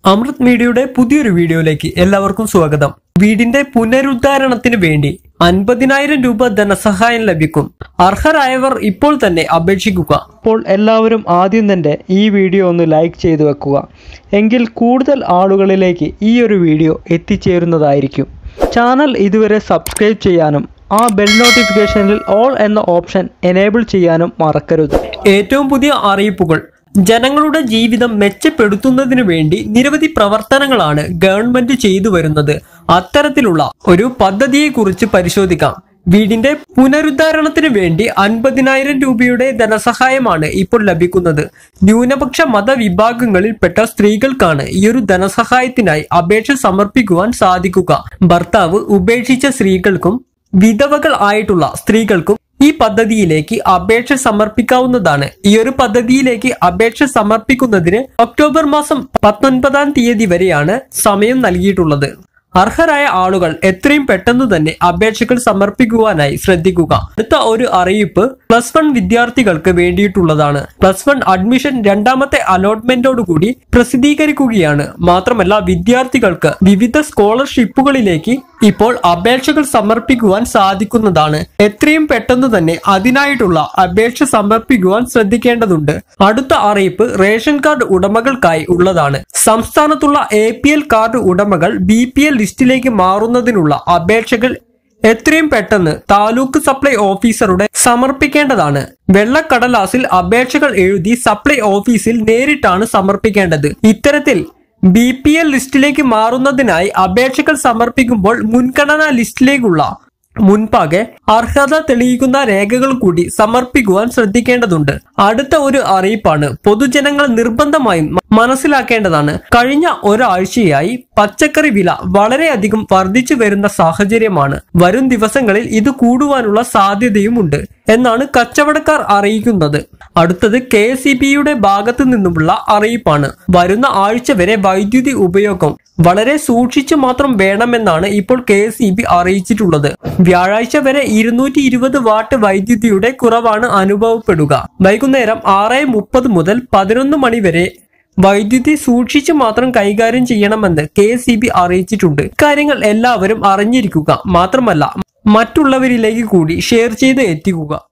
അമൃത് മീഡിയയുടെ പുതിയൊരു വീഡിയോയിലേക്ക് എല്ലാവർക്കും സ്വാഗതം വീടിന്റെ പുനരുദ്ധാരണത്തിന് വേണ്ടി അൻപതിനായിരം രൂപ ധനസഹായം ലഭിക്കും അർഹരായവർ ഇപ്പോൾ തന്നെ അപേക്ഷിക്കുക അപ്പോൾ എല്ലാവരും ആദ്യം തന്നെ ഈ വീഡിയോ ഒന്ന് ലൈക്ക് ചെയ്തു വെക്കുക എങ്കിൽ കൂടുതൽ ആളുകളിലേക്ക് ഈ ഒരു വീഡിയോ എത്തിച്ചേരുന്നതായിരിക്കും ചാനൽ ഇതുവരെ സബ്സ്ക്രൈബ് ചെയ്യാനും ആ ബെൽ നോട്ടിഫിക്കേഷനിൽ ഓൾ എന്ന ഓപ്ഷൻ എനേബിൾ ചെയ്യാനും മറക്കരുത് ഏറ്റവും പുതിയ അറിയിപ്പുകൾ ജനങ്ങളുടെ ജീവിതം മെച്ചപ്പെടുത്തുന്നതിനു വേണ്ടി നിരവധി പ്രവർത്തനങ്ങളാണ് ഗവൺമെന്റ് ചെയ്തു വരുന്നത് അത്തരത്തിലുള്ള ഒരു പദ്ധതിയെക്കുറിച്ച് പരിശോധിക്കാം വീടിന്റെ പുനരുദ്ധാരണത്തിന് വേണ്ടി അൻപതിനായിരം രൂപയുടെ ധനസഹായമാണ് ഇപ്പോൾ ലഭിക്കുന്നത് ന്യൂനപക്ഷ മതവിഭാഗങ്ങളിൽപ്പെട്ട സ്ത്രീകൾക്കാണ് ഈ ഒരു ധനസഹായത്തിനായി അപേക്ഷ സമർപ്പിക്കുവാൻ സാധിക്കുക ഭർത്താവ് ഉപേക്ഷിച്ച സ്ത്രീകൾക്കും വിധവകൾ ആയിട്ടുള്ള സ്ത്രീകൾക്കും ഈ പദ്ധതിയിലേക്ക് അപേക്ഷ സമർപ്പിക്കാവുന്നതാണ് ഈ ഒരു പദ്ധതിയിലേക്ക് അപേക്ഷ സമർപ്പിക്കുന്നതിന് ഒക്ടോബർ മാസം പത്തൊൻപതാം തീയതി വരെയാണ് സമയം നൽകിയിട്ടുള്ളത് അർഹരായ ആളുകൾ എത്രയും പെട്ടെന്ന് തന്നെ അപേക്ഷകൾ സമർപ്പിക്കുവാനായി ശ്രദ്ധിക്കുക അടുത്ത ഒരു അറിയിപ്പ് പ്ലസ് വൺ വിദ്യാർത്ഥികൾക്ക് വേണ്ടിയിട്ടുള്ളതാണ് പ്ലസ് വൺ അഡ്മിഷൻ രണ്ടാമത്തെ അലോട്ട്മെന്റോടുകൂടി പ്രസിദ്ധീകരിക്കുകയാണ് മാത്രമല്ല വിദ്യാർത്ഥികൾക്ക് വിവിധ സ്കോളർഷിപ്പുകളിലേക്ക് ഇപ്പോൾ അപേക്ഷകൾ സമർപ്പിക്കുവാൻ സാധിക്കുന്നതാണ് എത്രയും പെട്ടെന്ന് തന്നെ അതിനായിട്ടുള്ള അപേക്ഷ സമർപ്പിക്കുവാൻ ശ്രദ്ധിക്കേണ്ടതുണ്ട് അടുത്ത അറിയിപ്പ് റേഷൻ കാർഡ് ഉടമകൾക്കായി ഉള്ളതാണ് സംസ്ഥാനത്തുള്ള എ പി എൽ കാർഡ് ഉടമകൾ ബി പി എൽ ലിസ്റ്റിലേക്ക് മാറുന്നതിനുള്ള അപേക്ഷകൾ എത്രയും പെട്ടെന്ന് താലൂക്ക് സപ്ലൈ ഓഫീസറുടെ സമർപ്പിക്കേണ്ടതാണ് വെള്ളക്കടലാസിൽ അപേക്ഷകൾ എഴുതി സപ്ലൈ ഓഫീസിൽ നേരിട്ടാണ് സമർപ്പിക്കേണ്ടത് ഇത്തരത്തിൽ ബി പി എൽ ലിസ്റ്റിലേക്ക് മാറുന്നതിനായി അപേക്ഷകൾ സമർപ്പിക്കുമ്പോൾ മുൻഗണനാ ലിസ്റ്റിലേക്കുള്ള മുൻപാകെ അർഹത തെളിയിക്കുന്ന രേഖകൾ കൂടി സമർപ്പിക്കുവാൻ ശ്രദ്ധിക്കേണ്ടതുണ്ട് അടുത്ത ഒരു അറിയിപ്പാണ് പൊതുജനങ്ങൾ നിർബന്ധമായും മനസ്സിലാക്കേണ്ടതാണ് കഴിഞ്ഞ ഒരാഴ്ചയായി പച്ചക്കറി വില വളരെയധികം വർദ്ധിച്ചു വരുന്ന സാഹചര്യമാണ് വരും ദിവസങ്ങളിൽ ഇത് കൂടുവാനുള്ള സാധ്യതയുമുണ്ട് എന്നാണ് കച്ചവടക്കാർ അറിയിക്കുന്നത് അടുത്തത് കെ എസ് ഭാഗത്തു നിന്നുമുള്ള അറിയിപ്പാണ് വരുന്ന ആഴ്ച വരെ വൈദ്യുതി ഉപയോഗം വളരെ സൂക്ഷിച്ചു മാത്രം വേണമെന്നാണ് ഇപ്പോൾ കെ എസ് ഇ ബി അറിയിച്ചിട്ടുള്ളത് വ്യാഴാഴ്ച വരെ ഇരുന്നൂറ്റി ഇരുപത് വാട്ട് വൈദ്യുതിയുടെ കുറവാണ് അനുഭവപ്പെടുക വൈകുന്നേരം ആറ് മുപ്പത് മുതൽ പതിനൊന്ന് മണി വരെ വൈദ്യുതി സൂക്ഷിച്ചു മാത്രം കൈകാര്യം ചെയ്യണമെന്ന് കെ എസ് അറിയിച്ചിട്ടുണ്ട് കാര്യങ്ങൾ എല്ലാവരും അറിഞ്ഞിരിക്കുക മാത്രമല്ല മറ്റുള്ളവരിലേക്ക് കൂടി ഷെയർ ചെയ്ത് എത്തിക്കുക